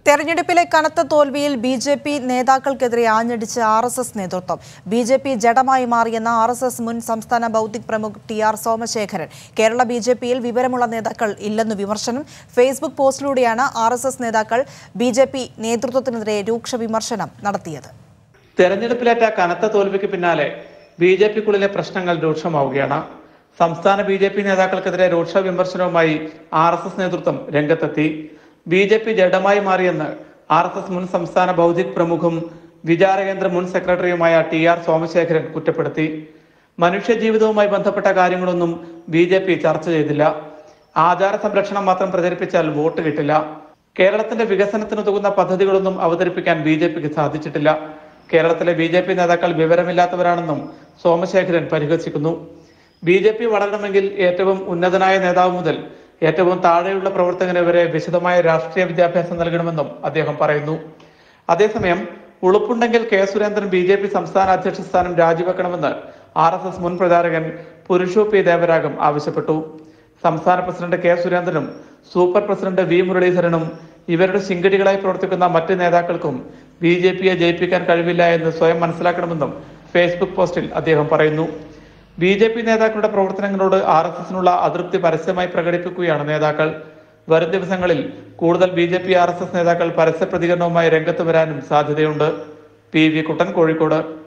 തെരഞ്ഞെടുപ്പിലെ കനത്ത തോൽവിയിൽ ബി ജെ പി നേതാക്കൾക്കെതിരെ ആഞ്ഞടിച്ച് ആർ എസ് എസ് നേതൃത്വം ബി ജെ പി ജഡമായി മാറിയെന്ന ആർ എസ് എസ് മുൻ സംസ്ഥാന ബൗദ്ധിക് പ്രമുഖ് T R Somasekharan Kerala B J പിയിൽ വിവരമുള്ള നേതാക്കൾ ഇല്ലെന്ന് വിമർശനം ഫേസ്ബുക്ക് പോസ്റ്റിലൂടെയാണ് ആർ എസ് എസ് നേതാക്കൾ ബി ജെ പി നേതൃത്വത്തിനെതിരെ രൂക്ഷ വിമർശനം നടത്തിയത് തെരഞ്ഞെടുപ്പിലേറ്റ കനത്ത തോൽവിക്ക് പിന്നാലെ ബി ജെ പിക്കുള്ളിലെ പ്രശ്നങ്ങൾ രൂക്ഷമാവുകയാണ് സംസ്ഥാന ബി ജെ പി നേതാക്കൾക്കെതിരെ രൂക്ഷ വിമർശനവുമായി ആർ എസ് എസ് നേതൃത്വം രംഗത്തെത്തി ബി ജെ പി ജഡമായി മാറിയെന്ന് ആർ എസ് എസ് മുൻ സംസ്ഥാന ബൗദ്ധിക് പ്രമുഖും വിചാരകേന്ദ്ര മുൻ സെക്രട്ടറിയുമായ ടി ആർ സോമശേഖരൻ കുറ്റപ്പെടുത്തി മനുഷ്യ ജീവിതവുമായി ബന്ധപ്പെട്ട കാര്യങ്ങളൊന്നും ബി ജെ പി ചർച്ച ചെയ്തില്ല ആചാര സംരക്ഷണം മാത്രം പ്രചരിപ്പിച്ചാൽ വോട്ട് കിട്ടില്ല കേരളത്തിന്റെ വികസനത്തിനുതകുന്ന പദ്ധതികളൊന്നും അവതരിപ്പിക്കാൻ ബി ജെ പിക്ക് സാധിച്ചിട്ടില്ല കേരളത്തിലെ ബി ജെ പി നേതാക്കൾ വിവരമില്ലാത്തവരാണെന്നും സോമശേഖരൻ പരിഹസിക്കുന്നു ബി ജെ പി വളരണമെങ്കിൽ ഏറ്റവും ഉന്നതനായ നേതാവ് മുതൽ ഏറ്റവും താഴെയുള്ള പ്രവർത്തകന് വരെ വിശദമായ രാഷ്ട്രീയ വിദ്യാഭ്യാസം നൽകണമെന്നും അദ്ദേഹം പറയുന്നു അതേസമയം ഉളുപ്പുണ്ടെങ്കിൽ K Surendran B J P സംസ്ഥാന അധ്യക്ഷ സ്ഥാനം രാജിവെക്കണമെന്ന് ആർ എസ് എസ് മുൻ പ്രചാരകൻ പുരുഷു പി ദേവരാഗം ആവശ്യപ്പെട്ടു സംസ്ഥാന പ്രസിഡന്റ് കെ സുരേന്ദ്രനും സൂപ്പർ പ്രസിഡന്റ് വി മുരളീധരനും ഇവരുടെ ശിങ്കടികളായി പ്രവർത്തിക്കുന്ന മറ്റ് നേതാക്കൾക്കും ബി ജെ പിയെ ജയിപ്പിക്കാൻ കഴിവില്ല എന്ന് സ്വയം മനസ്സിലാക്കണമെന്നും ഫേസ്ബുക്ക് പോസ്റ്റിൽ അദ്ദേഹം പറയുന്നു ബി ജെ പി നേതാക്കളുടെ പ്രവർത്തനങ്ങളോട് ആർ എസ് എസിനുള്ള അതൃപ്തി പരസ്യമായി പ്രകടിപ്പിക്കുകയാണ് നേതാക്കൾ വരും ദിവസങ്ങളിൽ കൂടുതൽ B J P R S S നേതാക്കൾ പരസ്യ പ്രതികരണവുമായി രംഗത്ത് വരാനും സാധ്യതയുണ്ട് പി വി കുട്ടൻ കോഴിക്കോട്